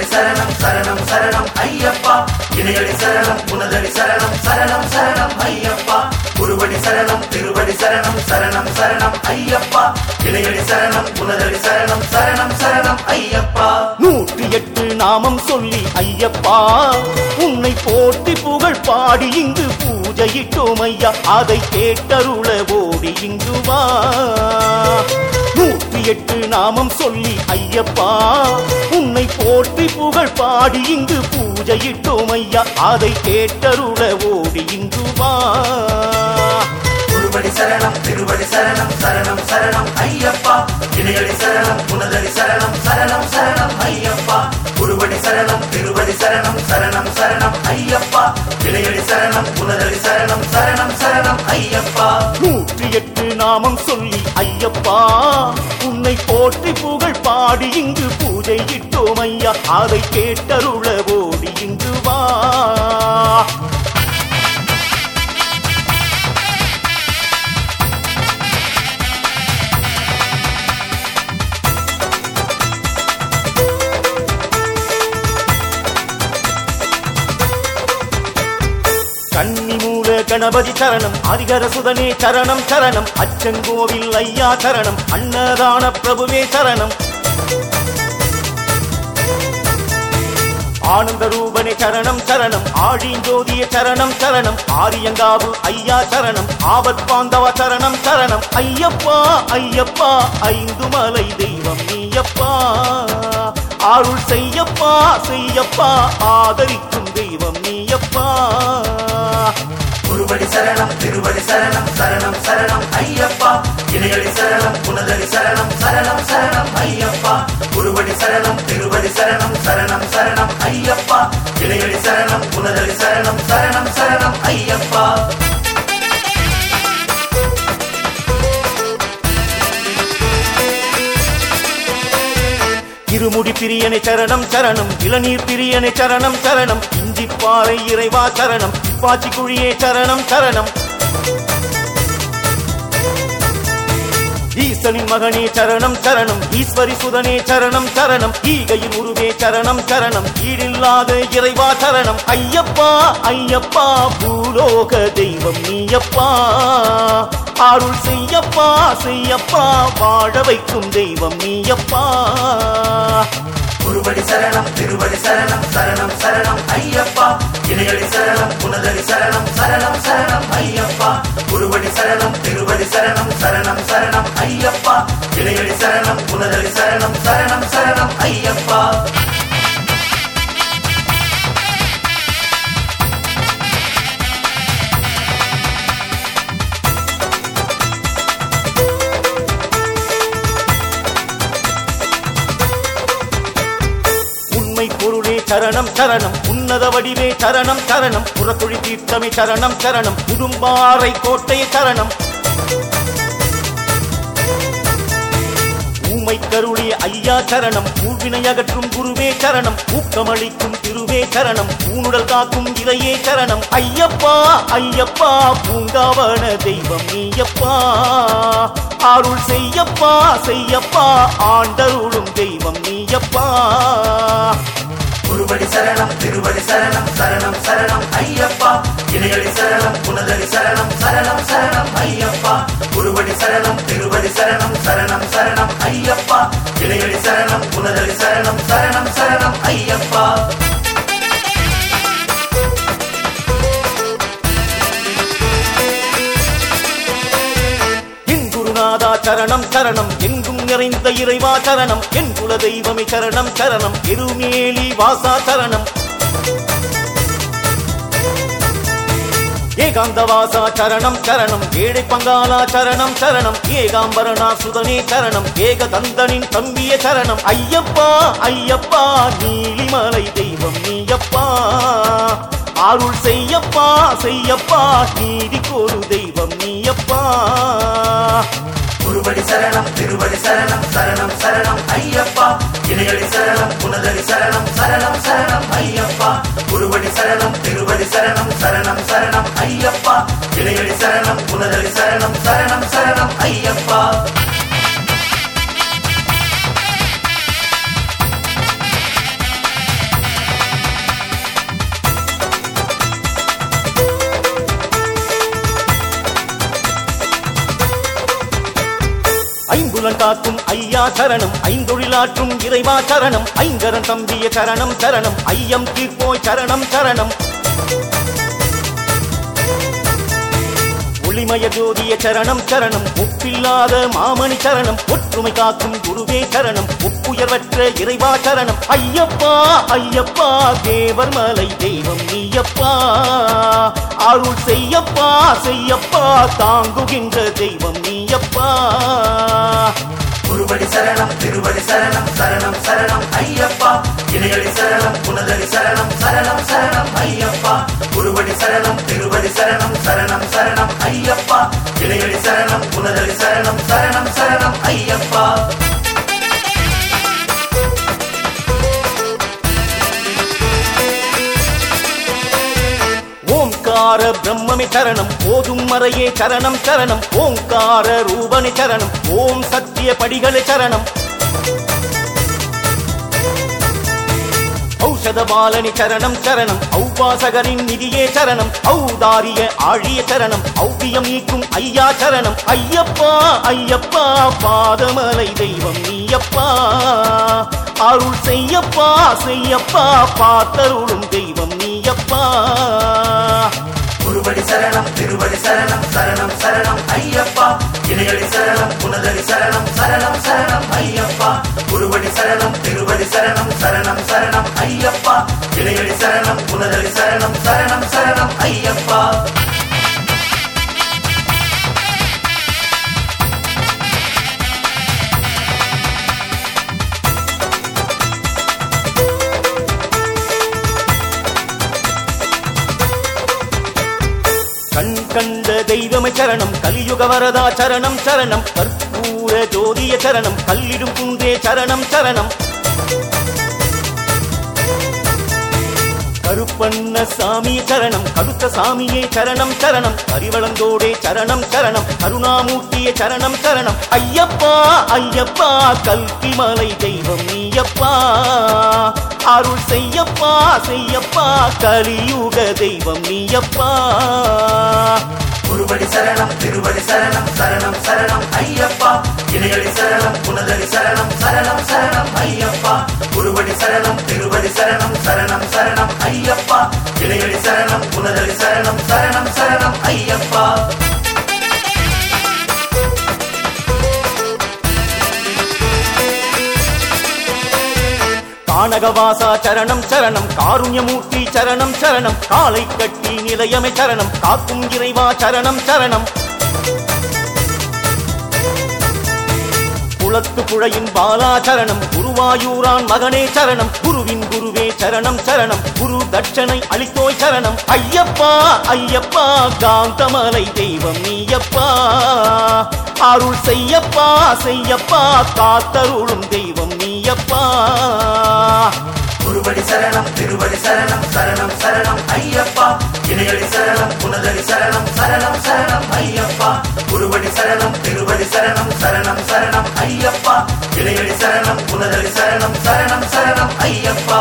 திருவடி சரணம் சரணம் சரணம் ஐயப்பா இணையடி சரணம் புனதடி சரணம் சரணம் சரணம் ஐயப்பா குருவடி சரணம் திருவடி சரணம் சரணம் சரணம் ஐயப்பா இணையடி சரணம் புனதடி சரணம் சரணம் சரணம் ஐயப்பா நூற்றி எட்டு நாமம் சொல்லி ஐயப்பா உன்னை போற்றி புகழ் பாடி இங்கு பூஜையிட்டோம் ஐயா அதை கேட்டருள ஓடி இங்கு வா நூற்றி எட்டு நாமம் சொல்லி ஐயப்பா உன்னை போற்றி புகழ் பாடி இங்கு பூஜையிட்டோம் ஐயா அதை கேட்டருள ஓடி இங்கு வா குருவடி சரணம் திருவடி சரணம் சரணம் சரணம் ஐயப்பா இணையடி சரணம் புனதடி சரணம் சரணம் சரணம் ஐயப்பா குருவடி சரணம் திருவடி சரணம் சரணம் சரணம் ஐயப்பா இணையடி சரணம் புனதடி சரணம் சரணம் சரணம் ஐயப்பா நூற்றி எட்டு நாமம் சொல்லி ஐயப்பா உன்னை போற்றி புகழ் பாடி இங்கு பூஜை இட்டோம் ஐயா அதை கேட்டருள ஓடி இங்கு வா கன்னி மூல கணபதி சரணம் அதிகர சுதனே சரணம் சரணம் அச்சங்கோவில் ஐயா சரணம் அன்னதான பிரபுவே சரணம் ஆனந்த ரூபனே சரணம் சரணம் ஆழிஞ்சோதிய சரணம் சரணம் ஆரியங்காவு ஐயா சரணம் ஆபத் பாந்தவ சரணம் சரணம் ஐயப்பா ஐயப்பா ஐந்து மலை தெய்வம் நீயப்பா அருள் செய்யப்பா செய்யப்பா ஆதரிக்கும் தெய்வம் நீயப்பா குருவடி சரணம் திருவடி சரணம் சரணம் சரணம் ஐயப்பா இணையடி சரணம் புனதடி சரணம் சரணம் சரணம் ஐயப்பா குருவடி சரணம் திருவடி சரணம் சரணம் சரணம் ஐயப்பா இணையடி சரணம் புனதடி சரணம் சரணம் சரணம் ஐயப்பா இருமுடி பிரியனை சரணம் சரணம் இளநீர் பிரியனை சரணம் சரணம் இஞ்சிப்பாறை இறைவா சரணம் இப்பாச்சி குழியே சரணம் சரணம் ஈசனின் மகனே சரணம் சரணம் ஈஸ்வரி சுதனே சரணம் சரணம் ஈகையின் உருவே சரணம் சரணம் ஈடில்லாத இறைவா சரணம் ஐயப்பா ஐயப்பா பூலோக தெய்வம் நீயப்பா அருள் செய்யப்பா செய்யப்பா வாழ வைக்கும் தெய்வம் நீயப்பா குருவடி சரணம் திருவடி சரணம் சரணம் சரணம் ஐயப்பா இணையடி சரணம் புனதடி சரணம் சரணம் சரணம் ஐயப்பா குருவடி சரணம் திருவடி சரணம் சரணம் சரணம் ஐயப்பா இணையடி சரணம் புனதடி சரணம் சரணம் சரணம் ஐயப்பா உண்மை பொருளே சரணம் சரணம் உன்னத வடிவே சரணம் சரணம் புறக்குழி தீர்த்தமே சரணம் சரணம் உடும்பாறை கோட்டை சரணம் ஊமை கருளிய ஐயா சரணம் ஊழ்வினை அகற்றும் குருவே சரணம் ஊக்கமளிக்கும் திருவே சரணம் ஊனுடல் காக்கும் இலையே சரணம் ஐயப்பா ஐயப்பா பூங்காவன தெய்வம் நீயப்பா அருள் செய்யப்பா செய்யப்பா ஆண்டருளும் தெய்வம் நீயப்பா குருவடி சரணம் திருவடி சரணம் சரணம் சரணம் ஐயப்பா இணையடி சரணம் புனதடி சரணம் சரணம் சரணம் ஐயப்பா குருவடி சரணம் திருவடி சரணம் சரணம் சரணம் ஐயப்பா இணையடி சரணம் புனதடி சரணம் சரணம் சரணம் ஐயப்பா என் குருநாதா சரணம் சரணம் எங்கும் நிறைந்த இறைவா சரணம் என் குல தெய்வமே சரணம் சரணம் எருமேலி வாசா சரணம் ஏகாந்தவாசா சரணம் சரணம் ஏழை பங்காளா சரணம் சரணம் ஏகாம்பரணா சுதனே சரணம் ஏகதந்தனின் தம்பிய சரணம் ஐயப்பா ஐயப்பா நீலிமலை தெய்வம் நீயப்பா அருள் செய்யப்பா செய்யப்பா நீதி கோரு தெய்வம் நீயப்பா குருவடி சரணம் திருவடி சரணம் சரணம் சரணம் ஐயப்பா இணையடி சரணம் புனதடி சரணம் சரணம் சரணம் ஐயப்பா குருவடி சரணம் திருவடி சரணம் சரணம் சரணம் ஐயப்பா இணையடி சரணம் புனதடி சரணம் சரணம் சரணம் ஐயப்பா ஐம்புலன் காக்கும் ஐயா சரணம் ஐந்தொழிலாற்றும் இறைவா சரணம் ஐங்கரன் தம்பிய சரணம் சரணம் ஐயம் தீர்ப்போய் சரணம் சரணம் ஒளிமய ஜோதிய சரணம் சரணம் ஒப்பில்லாத மாமணி சரணம் ஒற்றுமை காக்கும் குருவே சரணம் ஒப்புயர்வற்ற இறைவா சரணம் ஐயப்பா ஐயப்பா தேவர் மலை தெய்வம் நீயப்பா அருள் செய்யப்பா செய்யப்பா தாங்குகின்ற தெய்வம் நீயப்பா குருவடி சரணம் திருவடி சரணம் சரணம் சரணம் ஐயப்பா இணையடி சரணம் புனதடி சரணம் சரணம் சரணம் ஐயப்பா குருவடி சரணம் திருவடி சரணம் சரணம் சரணம் ஐயப்பா இணையடி சரணம் புனதடி சரணம் சரணம் சரணம் ஐயப்பா ஓம்கார பிரம்மமே சரணம் ஓதும் மறையே சரணம் சரணம் ஓம்கார ரூபனே சரணம் ஓம் சத்திய படிகளே சரணம் ஔஷத பாலனி சரணம் சரணம் ஔபாசகரின் நிதியே சரணம் ஔதாரிய ஆழிய சரணம் ஔவியம் நீக்கும் ஐயா சரணம் ஐயப்பா ஐயப்பா பாதமலை தெய்வம் நீயப்பா அருள் செய்யப்பா செய்யப்பா பார்த்தருளும் தெய்வம் நீயப்பா குருவடி சரணம் திருவடி சரணம் சரணம் சரணம் ஐயப்பா இணையடி சரணம் புனதடி சரணம் சரணம் சரணம் ஐயப்பா குருவடி சரணம் திருவடி சரணம் சரணம் சரணம் ஐயப்பா இணையடி சரணம் புனதடி சரணம் சரணம் சரணம் ஐயப்பா கண் கண்ட தெய்வமே சரணம் கலியுக வரதா சரணம் சரணம் கற்பூர ஜோதிய சரணம் கல்லிடும் குன்றே சரணம் சரணம் கருப்பண்ண சாமி சரணம் கருத்த சாமியே சரணம் சரணம் கரிவளந்தோடே சரணம் சரணம் கருணாமூர்த்தியே சரணம் சரணம் ஐயப்பா ஐயப்பா கல்கி மலை தெய்வம் நீயப்பா அருள் செய்யப்பா செய்யப்பா கலியுக தெய்வம் நீயப்பா குருவடி சரணம் திருவடி சரணம் சரணம் சரணம் ஐயப்பா இணையடி சரணம் புனதடி சரணம் சரணம் சரணம் ஐயப்பா குருவடி சரணம் திருவடி சரணம் சரணம் சரணம் ஐயப்பா இணையடி சரணம் புனதடி சரணம் சரணம் சரணம் ஐயப்பா கானகவாசா சரணம் சரணம் காருண்யமூர்த்தி சரணம் சரணம் காலை கட்டி நிலையமை சரணம் காக்கும் இறைவா சரணம் சரணம் குளத்து புழையின் பாலா சரணம் குருவாயூரான் மகனே சரணம் குருவின் குருவே சரணம் சரணம் குரு தட்சணை அளித்தோய் சரணம் ஐயப்பா ஐயப்பா காந்தமலை தெய்வம் நீயப்பா அருள் செய்யப்பா செய்யப்பா காத்தருளும் தெய்வம் நீயப்பா குருவடி சரணம் திருவடி சரணம் சரணம் சரணம் ஐயப்பா இணையடி சரணம் புனதடி சரணம் சரணம் சரணம் ஐயப்பா குருவடி சரணம் திருவடி சரணம் சரணம் சரணம் ஐயப்பா இணையடி சரணம் புனதடி சரணம் சரணம் சரணம் ஐயப்பா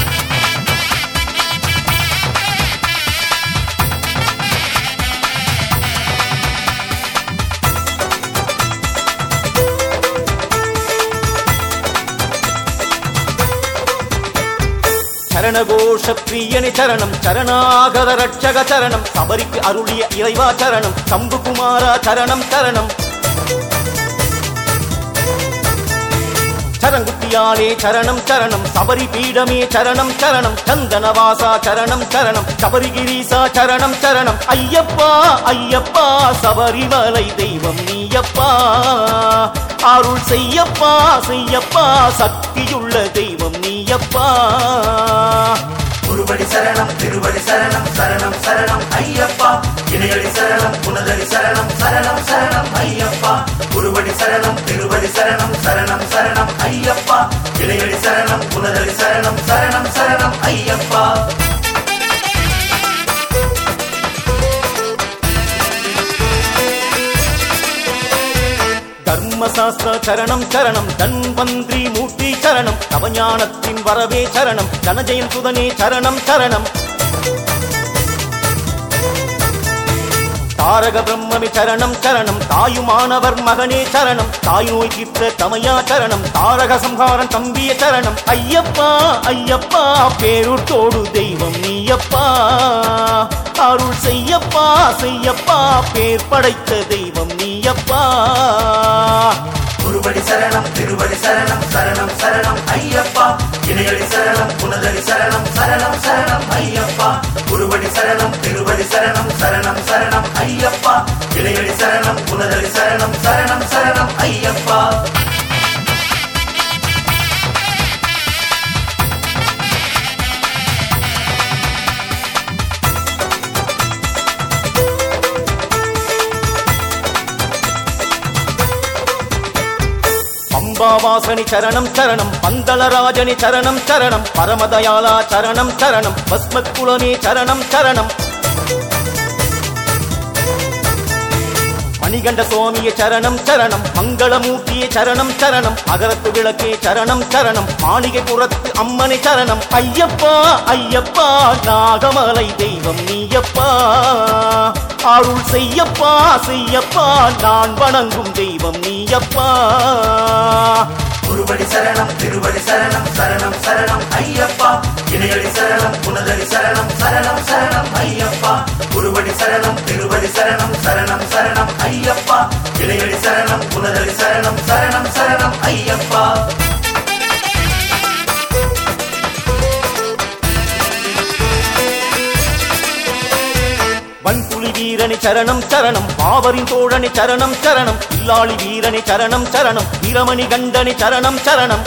சரணகோஷ பிரியனி சரணம் சரணாகர ரட்சக சரணம் சபரிக்கு அருளிய இறைவா சரணம் சம்புகுமாரா சரணம் சரணம் சரங்குத்தியாலே சரணம் சரணம் சபரி பீடமே சரணம் சரணம் சந்தனவாசா சரணம் சரணம் சபரிகிரீசா சரணம் சரணம் ஐயப்பா ஐயப்பா சபரிமலை தெய்வம் நீயப்பா அருள் செய்யப்பா செய்யப்பா சக்தியுள்ள தெய்வம் நீயப்பா குருவடி சரணம் திருவடி சரணம் சரணம் சரணம் ஐயப்பா இணையடி சரணம் புனதடி சரணம் சரணம் சரணம் ஐயப்பா குருவடி சரணம் திருவடி சரணம் சரணம் சரணம் ஐயப்பா இணையடி சரணம் புனதடி சரணம் சரணம் சரணம் ஐயப்பா தர்மசாஸ்திர சரணம் சரணம் தன்வந்திரி மூர்த்தி சரணம் தவஞானத்தின் வரவே சரணம் ஜனஜெயன் சுதனே சரணம் சரணம் தாரக பிரம்மமே சரணம் சரணம் தாயுமானவர் மகனே சரணம் தாய் நோய் தீர்த்த தமையா சரணம் தாரக சம்ஹாரம் தம்பிய சரணம் ஐயப்பா ஐயப்பா பேருட்டோடு தெய்வம் நீயப்பா அருள் செய்யப்பா செய்யப்பா பேர் படைத்த தெய்வம் நீயப்பா குருவடி சரணம் திருவடி சரணம் சரணம் சரணம் ஐயப்பா இணையடி சரணம் புனதடி சரணம் சரணம் சரணம் ஐயப்பா குருவடி சரணம் திருவடி சரணம் சரணம் சரணம் ஐயப்பா இணையடி சரணம் புனதடி சரணம் சரணம் சரணம் ஐயப்பா பம்பாவாசனி சரணம் சரணம் பந்தளராஜனி சரணம் சரணம் பரமதயாலா சரணம் சரணம் பஸ்மக்குலமே சரணம் சரணம் மணிகண்ட சுவாமிய சரணம் சரணம் மங்களமூர்த்தியே சரணம் சரணம் அகரத்து விளக்கே சரணம் சரணம் மாளிகை புறத்து அம்மனை சரணம் ஐயப்பா ஐயப்பா நாகமலை தெய்வம் நீயப்பா அருள் செய்யப்பா செய்யப்பா நான் வணங்கும் தெய்வம் நீயப்பா குருவடி சரணம் திருவடி சரணம் சரணம் சரணம் ஐயப்பா இணையடி சரணம் புனதடி சரணம் சரணம் சரணம் ஐயப்பா குருவடி சரணம் திருவடி சரணம் சரணம் சரணம் ஐயப்பா இணையடி சரணம் புனதடி சரணம் சரணம் சரணம் ஐயப்பா வன்புலி வீரனி சரணம் சரணம் பாவரின் தோழனி சரணம் சரணம் இல்லாளி வீரனி சரணம் சரணம் வீரமணி கண்டனி சரணம் சரணம்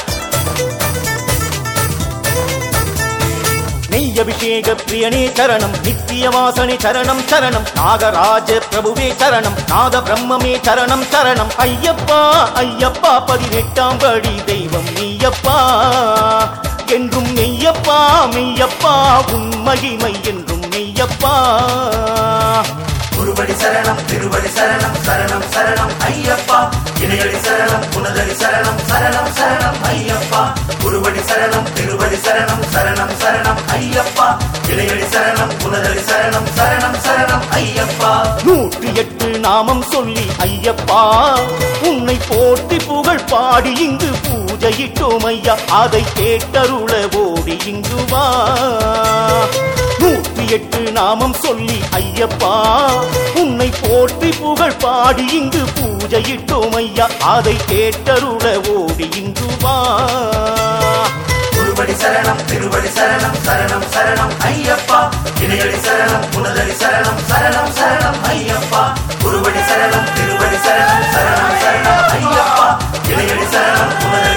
நெய் அபிஷேக பிரியனே சரணம் நித்தியவாசனே சரணம் சரணம் நாகராஜ பிரபுவே சரணம் நாத பிரம்மமே சரணம் சரணம் ஐயப்பா ஐயப்பா பதினெட்டாம் படி தெய்வம் நீயப்பா என்றும் மெய்யப்பா மெய்யப்பா உன் மகிமை என்றும் மெய்யப்பா குருவடி சரணம் திருவடி சரணம் சரணம் சரணம் ஐயப்பா இணையடி சரணம் புனதடி சரணம் சரணம் சரணம் ஐயப்பா குருவடி சரணம் திருவடி சரணம் சரணம் சரணம் ஐயப்பா இணையடி சரணம் புனதடி சரணம் சரணம் சரணம் ஐயப்பா நூற்றி எட்டு நாமம் சொல்லி ஐயப்பா உன்னை போற்றி புகழ் பாடி இங்கு பூஜையிட்டோம் ஐயா அதை கேட்டருள ஓடி இங்கு வா நூற்றி எட்டு நாமம் சொல்லி ஐயப்பா உன்னை போற்றி புகழ் பாடி இங்கு பூஜையிட்டோம் ஐயா அதை கேட்டருள ஓடி இங்கு வா குருவடி சரணம் திருவடி சரணம் சரணம் சரணம் ஐயப்பா இணையடி சரணம் புனதடி சரணம் சரணம் சரணம் ஐயப்பா குருவடி சரணம் திருவடி சரணம் சரணம் சரணம் ஐயப்பா இணையடி சரணம் புனதடி